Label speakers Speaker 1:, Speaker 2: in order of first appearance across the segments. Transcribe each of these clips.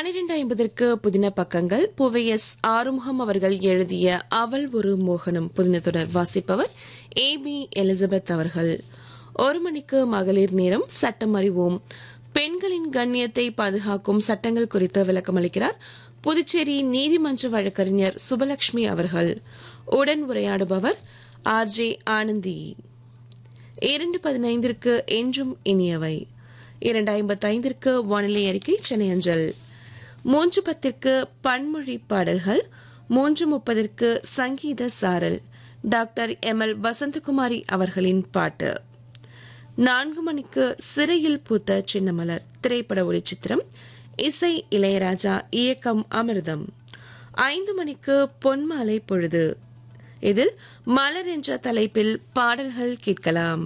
Speaker 1: பனிரெண்டு ஐம்பதற்கு புதின பக்கங்கள் புவையஸ் ஆறுமுகம் அவர்கள் எழுதிய அவள் ஒரு மோகனம் புதின தொடர் வாசிப்பவர் ஏ பி எலிசபெத் அவர்கள் ஒரு மணிக்கு மகளிர் நேரம் சட்டம் அறிவோம் பெண்களின் கண்ணியத்தை பாதுகாக்கும் சட்டங்கள் குறித்து விளக்கமளிக்கிறார் புதுச்சேரி நீதிமன்ற வழக்கறிஞர் சுபலட்சுமி அவர்கள் உடன் உரையாடுபவர் ஆர் ஜே ஆனந்தி இரண்டு பதினைந்திற்கு என்றும் இனியவை இரண்டு ஐம்பத்தைந்திற்கு வானிலை அறிக்கை சென்னை அஞ்சல் மூன்று பத்திற்கு பன்மொழி பாடல்கள் மூன்று முப்பதற்கு சங்கீத சாரல் டாக்டர் எம் எல் வசந்தகுமாரி அவர்களின் பாட்டு நான்கு மணிக்கு சிறையில் பூத்த சின்னமலர் திரைப்பட ஒளிச்சித்திரம் இசை இளையராஜா இயக்கம் அமிர்தம் ஐந்து மணிக்கு பொன்மாலை பொழுது இதில் மலர் என்ற தலைப்பில் பாடல்கள் கேட்கலாம்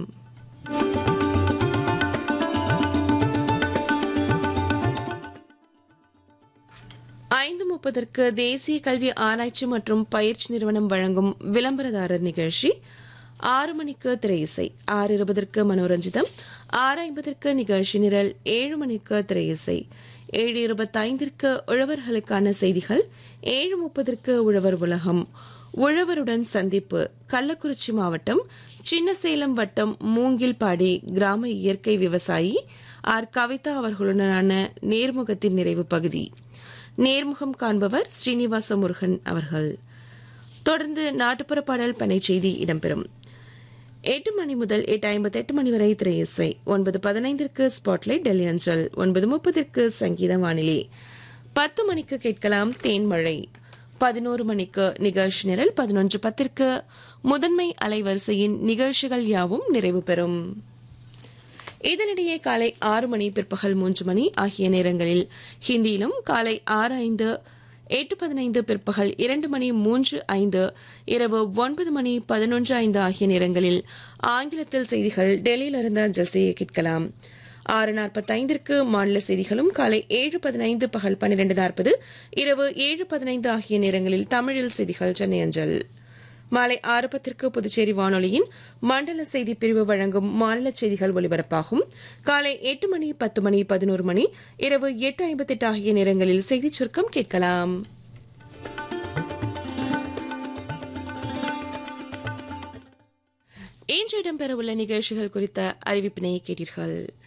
Speaker 1: ஐந்து முப்பதற்கு தேசிய கல்வி ஆராய்ச்சி மற்றும் பயிற்சி நிறுவனம் வழங்கும் விளம்பரதாரர் நிகழ்ச்சி ஆறு மணிக்கு திரை இசை ஆறு இருபதற்கு மனோரஞ்சிதம் ஆறு ஐம்பதற்கு நிகழ்ச்சி நிரல் ஏழு மணிக்கு திரை இசை ஏழு இருபத்தைந்திற்கு உழவர்களுக்கான செய்திகள் ஏழு முப்பதற்கு உழவர் உலகம் உழவருடன் சந்திப்பு கள்ளக்குறிச்சி மாவட்டம் சின்னசேலம் வட்டம் மூங்கில்பாடி கிராம இயற்கை விவசாயி ஆர் கவிதா அவர்களுடனான நேர்முகத்தின் நிறைவு பகுதி நேர்முகம் காண்பவர் ஸ்ரீனிவாச முருகன் அவர்கள் தொடர்ந்து நாட்டுப்புற பாடல் பனை செய்தி இடம்பெறும் எட்டு மணி முதல் எட்டு ஐம்பத்தி எட்டு மணி வரை திரை இசை ஒன்பது பதினைந்திற்கு ஸ்பாட்லைட் டெல்லி அஞ்சல் ஒன்பது முப்பதிற்கு சங்கீத வானிலை பத்து மணிக்கு கேட்கலாம் தேன்மழை பதினோரு மணிக்கு நிகழ்ச்சி நிரல் பதினொன்று பத்திற்கு முதன்மை அலைவரிசையின் நிகழ்ச்சிகள் யாவும் நிறைவு பெறும் இதனிடையே காலை ஆறு மணி பிற்பகல் மூன்று மணி ஆகிய நேரங்களில் ஹிந்தியிலும் காலை ஆறு ஐந்து எட்டு பதினைந்து பிற்பகல் இரண்டு மணி மூன்று ஐந்து இரவு ஒன்பது மணி பதினொன்று ஐந்து ஆகிய நேரங்களில் ஆங்கிலத்தில் செய்திகள் டெல்லியிலிருந்து அஞ்சல் செய்ய கேட்கலாம் ஆறு நாற்பத்தைந்திற்கு மாநில செய்திகளும் காலை ஏழு பதினைந்து பகல் பன்னிரண்டு நாற்பது இரவு ஏழு பதினைந்து ஆகிய நேரங்களில் தமிழில் செய்திகள் சென்னை அஞ்சல் மாலை ஆறு பத்திற்கு புதுச்சேரி வானொலியின் மண்டல செய்தி பிரிவு வழங்கும் மாநில செய்திகள் ஒலிபரப்பாகும் காலை எட்டு மணி பத்து மணி பதினோரு மணி இரவு எட்டு ஐம்பத்தெட்டு ஆகிய நேரங்களில் செய்திச் சுருக்கம் கேட்கலாம் இன்று இடம்பெறவுள்ள நிகழ்ச்சிகள் குறித்த அறிவிப்பினை கேட்டீர்கள்